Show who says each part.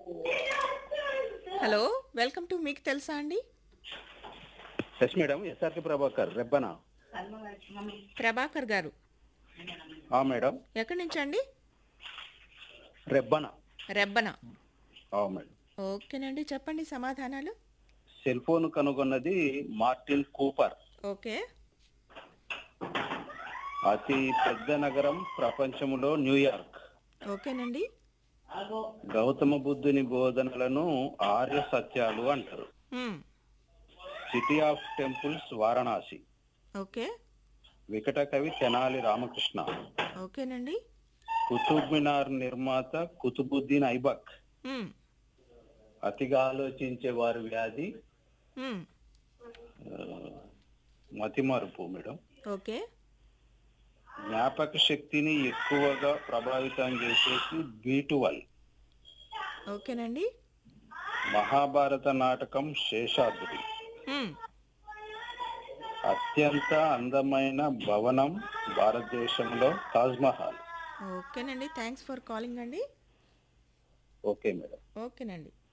Speaker 1: Hello welcome to మీకు తెలుసా అండి
Speaker 2: yes madam SRK Prabhakar Rebbana
Speaker 1: Prabhakar garu
Speaker 2: ఆ మేడం
Speaker 1: ఎక్కడి నుంచి అండి
Speaker 2: రెబ్బనా
Speaker 1: రెబ్బన
Speaker 2: ఆ మేడం
Speaker 1: ఓకేనండి చెప్పండి సమాధానాలు
Speaker 2: సెల్ ఫోన్ కనుగొన్నది మార్టిన్ కూపర్
Speaker 1: ఓకే
Speaker 2: అతి పెద్ద నగరం ప్రపంచంలో న్యూయార్క్
Speaker 1: ఓకేనండి
Speaker 2: గౌతమ బుద్ధుని బోధనలను ఆర్య సత్యాలు అంటారు
Speaker 1: మ్మ్.
Speaker 2: City of temples Varanasi
Speaker 1: okay
Speaker 2: వికట కవి తెనాలి రామకృష్ణ
Speaker 1: ఓకేనండి
Speaker 2: కుతుబ్ మినార్ నిర్మాత కుతుబుద్దీన్ ఐబక్
Speaker 1: మ్మ్.
Speaker 2: అతిగా ఆలోచించే వారి వ్యాధి
Speaker 1: మ్మ్.
Speaker 2: మతిమరుపు మేడం
Speaker 1: ఓకే
Speaker 2: జ్ఞాపక శక్తిని ఎక్కువగా ప్రభావితం చేసేసి బీటువల్
Speaker 1: ఓకేనండి
Speaker 2: మహాభారత నాటకం శేషాద్రి
Speaker 1: మ్మ్.
Speaker 2: అత్యంత అందమైన భవనం భారతదేశంలో తాజ్ మహల్
Speaker 1: ఓకేనండి థ్యాంక్స్ ఫర్ కాలింగ్ అండి
Speaker 2: ఓకే మేడం
Speaker 1: ఓకేనండి